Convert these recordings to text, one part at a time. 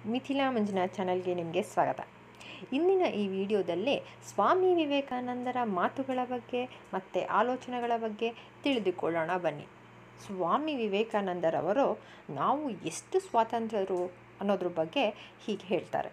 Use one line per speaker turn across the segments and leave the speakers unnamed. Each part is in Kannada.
ಮಿಥಿಲಾ ಮಂಜುನಾಥ್ ಚಾನಲ್ಗೆ ನಿಮಗೆ ಸ್ವಾಗತ ಇಂದಿನ ಈ ವಿಡಿಯೋದಲ್ಲಿ ಸ್ವಾಮಿ ವಿವೇಕಾನಂದರ ಮಾತುಗಳ ಬಗ್ಗೆ ಮತ್ತು ಆಲೋಚನೆಗಳ ಬಗ್ಗೆ ತಿಳಿದುಕೊಳ್ಳೋಣ ಬನ್ನಿ ಸ್ವಾಮಿ ವಿವೇಕಾನಂದರವರು ನಾವು ಎಷ್ಟು ಸ್ವಾತಂತ್ರ್ಯರು ಅನ್ನೋದ್ರ ಬಗ್ಗೆ ಹೀಗೆ ಹೇಳ್ತಾರೆ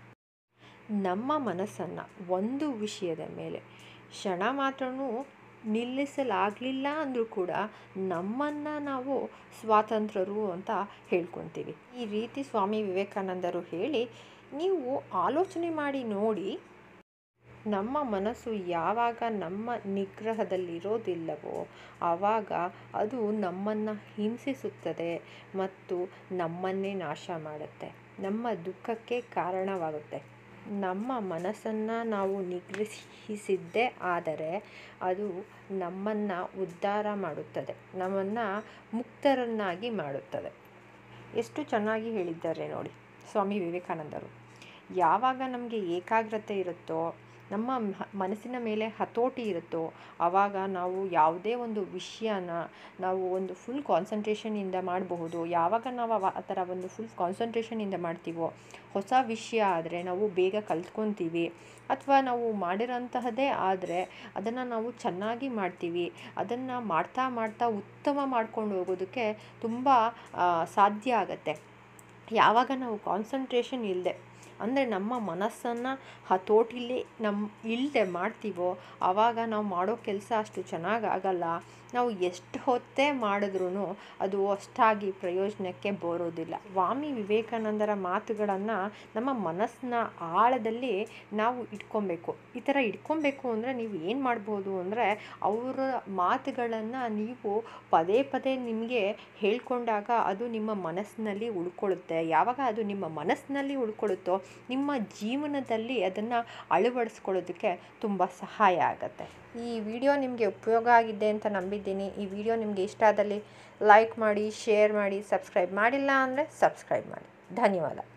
ನಮ್ಮ ಮನಸ್ಸನ್ನು ಒಂದು ವಿಷಯದ ಮೇಲೆ ಕ್ಷಣ ಮಾತ್ರನೂ ನಿಲ್ಲಿಸಲಾಗಲಿಲ್ಲ ಅಂದರೂ ಕೂಡ ನಮ್ಮನ್ನು ನಾವು ಸ್ವಾತಂತ್ರ್ಯರು ಅಂತ ಹೇಳ್ಕೊತೀವಿ ಈ ರೀತಿ ಸ್ವಾಮಿ ವಿವೇಕಾನಂದರು ಹೇಳಿ ನೀವು ಆಲೋಚನೆ ಮಾಡಿ ನೋಡಿ ನಮ್ಮ ಮನಸ್ಸು ಯಾವಾಗ ನಮ್ಮ ನಿಗ್ರಹದಲ್ಲಿರೋದಿಲ್ಲವೋ ಆವಾಗ ಅದು ನಮ್ಮನ್ನು ಹಿಂಸಿಸುತ್ತದೆ ಮತ್ತು ನಮ್ಮನ್ನೇ ನಾಶ ಮಾಡುತ್ತೆ ನಮ್ಮ ದುಃಖಕ್ಕೆ ಕಾರಣವಾಗುತ್ತೆ ನಮ್ಮ ಮನಸ್ಸನ್ನು ನಾವು ನಿಗ್ರಹಿಸಿದ್ದೇ ಆದರೆ ಅದು ನಮ್ಮನ್ನು ಉದ್ಧಾರ ಮಾಡುತ್ತದೆ ನಮ್ಮನ್ನು ಮುಕ್ತರನ್ನಾಗಿ ಮಾಡುತ್ತದೆ ಎಷ್ಟು ಚೆನ್ನಾಗಿ ಹೇಳಿದ್ದಾರೆ ನೋಡಿ ಸ್ವಾಮಿ ವಿವೇಕಾನಂದರು ಯಾವಾಗ ನಮಗೆ ಏಕಾಗ್ರತೆ ಇರುತ್ತೋ ನಮ್ಮ ಮನಸ್ಸಿನ ಮೇಲೆ ಹತೋಟಿ ಇರುತ್ತೋ ಆವಾಗ ನಾವು ಯಾವುದೇ ಒಂದು ವಿಷಯನ ನಾವು ಒಂದು ಫುಲ್ ಕಾನ್ಸಂಟ್ರೇಷನಿಂದ ಮಾಡಬಹುದು ಯಾವಾಗ ನಾವು ಆ ಥರ ಒಂದು ಫುಲ್ ಕಾನ್ಸಂಟ್ರೇಷನಿಂದ ಮಾಡ್ತೀವೋ ಹೊಸ ವಿಷಯ ಆದರೆ ನಾವು ಬೇಗ ಕಲ್ತ್ಕೊತೀವಿ ಅಥವಾ ನಾವು ಮಾಡಿರೋಂತಹದ್ದೇ ಆದರೆ ಅದನ್ನು ನಾವು ಚೆನ್ನಾಗಿ ಮಾಡ್ತೀವಿ ಅದನ್ನು ಮಾಡ್ತಾ ಮಾಡ್ತಾ ಉತ್ತಮ ಮಾಡ್ಕೊಂಡು ಹೋಗೋದಕ್ಕೆ ತುಂಬ ಸಾಧ್ಯ ಆಗತ್ತೆ ಯಾವಾಗ ನಾವು ಕಾನ್ಸಂಟ್ರೇಷನ್ ಇಲ್ಲದೆ ಅಂದರೆ ನಮ್ಮ ಮನಸ್ಸನ್ನು ಹತೋಟಿಲಿ ನಮ್ಮ ಇಲ್ಲದೆ ಮಾಡ್ತೀವೋ ಆವಾಗ ನಾವು ಮಾಡೋ ಕೆಲಸ ಅಷ್ಟು ಚೆನ್ನಾಗಿ ಆಗಲ್ಲ ನಾವು ಎಷ್ಟು ಹೊತ್ತೇ ಮಾಡಿದ್ರೂ ಅದು ಅಷ್ಟಾಗಿ ಪ್ರಯೋಜನಕ್ಕೆ ಬರೋದಿಲ್ಲ ಸ್ವಾಮಿ ವಿವೇಕಾನಂದರ ಮಾತುಗಳನ್ನು ನಮ್ಮ ಮನಸ್ಸಿನ ಆಳದಲ್ಲಿ ನಾವು ಇಟ್ಕೊಬೇಕು ಈ ಥರ ಇಟ್ಕೊಬೇಕು ಅಂದರೆ ನೀವು ಏನು ಮಾಡ್ಬೋದು ಅಂದರೆ ಅವರ ಮಾತುಗಳನ್ನು ನೀವು ಪದೇ ಪದೇ ನಿಮಗೆ ಹೇಳ್ಕೊಂಡಾಗ ಅದು ನಿಮ್ಮ ಮನಸ್ಸಿನಲ್ಲಿ ಉಳ್ಕೊಳ್ಳುತ್ತೆ ಯಾವಾಗ ಅದು ನಿಮ್ಮ ಮನಸ್ಸಿನಲ್ಲಿ ಉಳ್ಕೊಳ್ಳುತ್ತೋ ನಿಮ್ಮ ಜೀವನದಲ್ಲಿ ಅದನ್ನು ಅಳವಡಿಸ್ಕೊಳ್ಳೋದಕ್ಕೆ ತುಂಬ ಸಹಾಯ ಆಗುತ್ತೆ ಈ ವಿಡಿಯೋ ನಿಮಗೆ ಉಪಯೋಗ ಆಗಿದೆ ಅಂತ ನಂಬಿದ್ದೀನಿ ಈ ವಿಡಿಯೋ ನಿಮಗೆ ಇಷ್ಟ ಆದಲ್ಲಿ ಲೈಕ್ ಮಾಡಿ ಶೇರ್ ಮಾಡಿ ಸಬ್ಸ್ಕ್ರೈಬ್ ಮಾಡಿಲ್ಲ ಅಂದರೆ ಸಬ್ಸ್ಕ್ರೈಬ್ ಮಾಡಿ ಧನ್ಯವಾದ